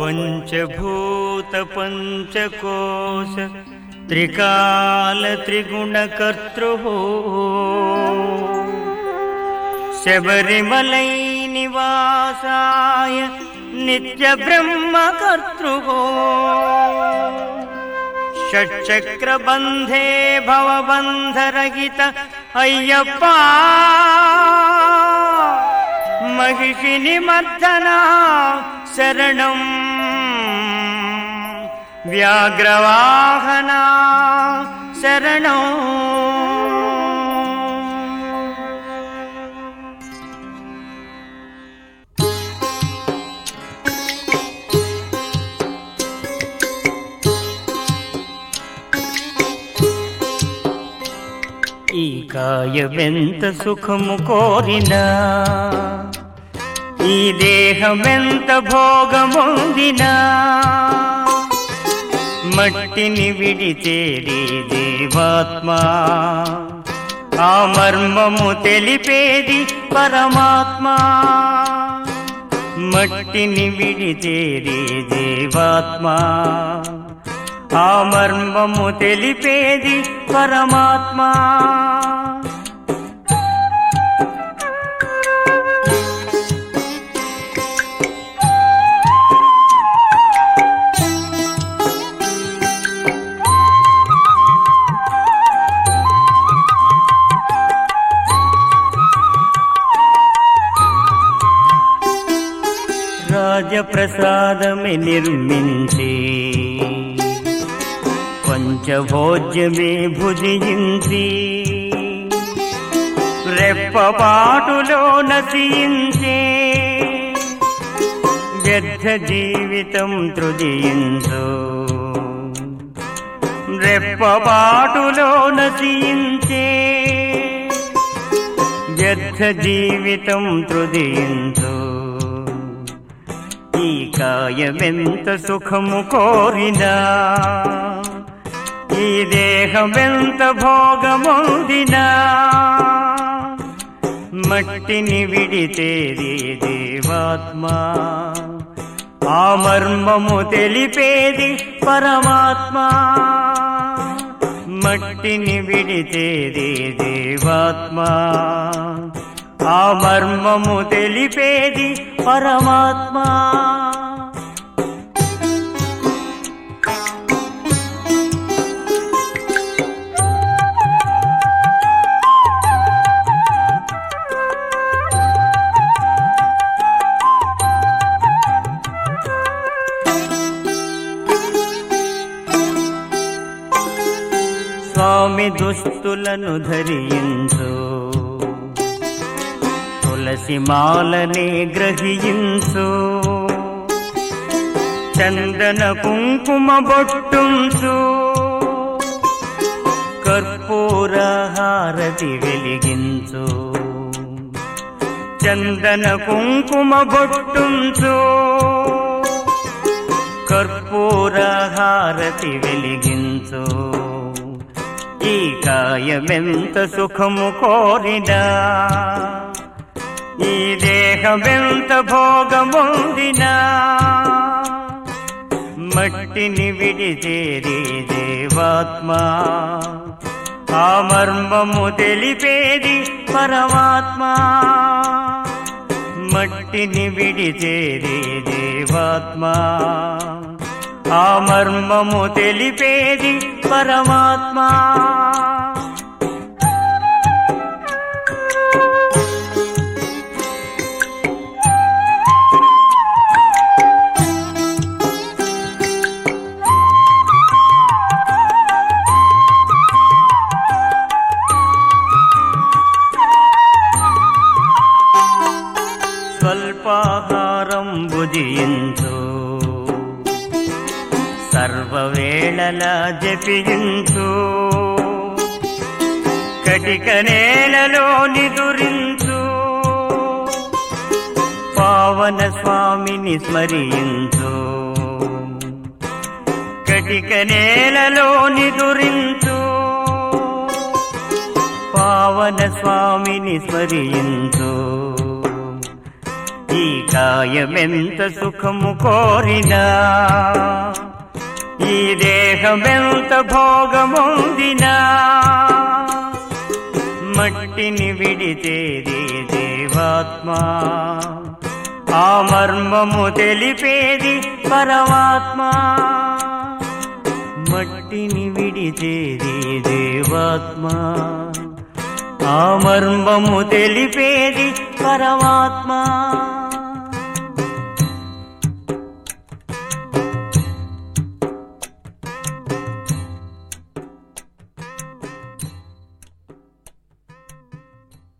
పంచభూత పంచకోశ త్రికాల త్రిగుణకర్తృ శబరిమలై నివాసాయ నిత్య బ్రహ్మకర్తృ షట్చక్రబంధే భవబంధరహిత అయ్యప్ప మహిషిని మర్దనా శరణం వ్యాఘ్రవాహన శరణం ఈ కాయమెంత సుఖము కోరినా ఈ దేహమెంత భోగముందినా మట్టిని విడిచేది దేవాత్మా ఆ మర్మము తెలిపేది పరమాత్మా మట్టిని విడిచేది దేవాత్మా ఆ మర్మము తెలిపేది పరమాత్మా రాజప్రసాదమే నిర్మించి పంచభోజ్యమే భుజించి రెప్పపాటులో నశించే వ్యర్థ జీవితం తృజించు రెప్పపాటులో నశించే వ్యర్థ జీవితం తృజించు ఈ కాయమెంత సుఖము కోరినా ఈ దేహమెంత భోగమొందినా మట్టిని విడితేది దేవాత్మా ఆ మర్మము తెలిపేది పరమాత్మా మట్టిని విడితేది దేవాత్మా ఆ మర్మము తెలిపేది పరమాత్మా స్వామి దుస్తులను ధరించు తులసి మాలని గ్రహించు చందన కుంకుమ బొట్టుంచు కర్పూర హారతి వెలిగించు చందన కుంకుమ బొట్టుంచు కర్పూర హారతి వెలిగించు ఈ కాయమెంత సుఖము కోరినా ఈ దేహమెంత భోగముందినా మట్టిని విడిచేది దేవాత్మా ఆ మర్మము తెలిపేది పరమాత్మా మట్టిని విడిచేది దేవాత్మా ఆ మర్మము తెలిపేది పరమాత్మా స్వల్పాహారం భుజించు సర్వవేళల జపించు కటిక నేలలో నిదురించు పావన స్వామిని స్మరించు కటిక నేలలో నిదురించు పావన స్వామిని స్మరించు ఈ కాయమెంత సుఖము కోరినా ఈ దేహమెంత భోగముందినా మట్టిని విడిచేది దేవాత్మ ఆ మర్మము తెలిపేది పరమాత్మ మట్టిని విడిచేది దేవాత్మ ఆ మర్మము తెలిపేది పరమాత్మ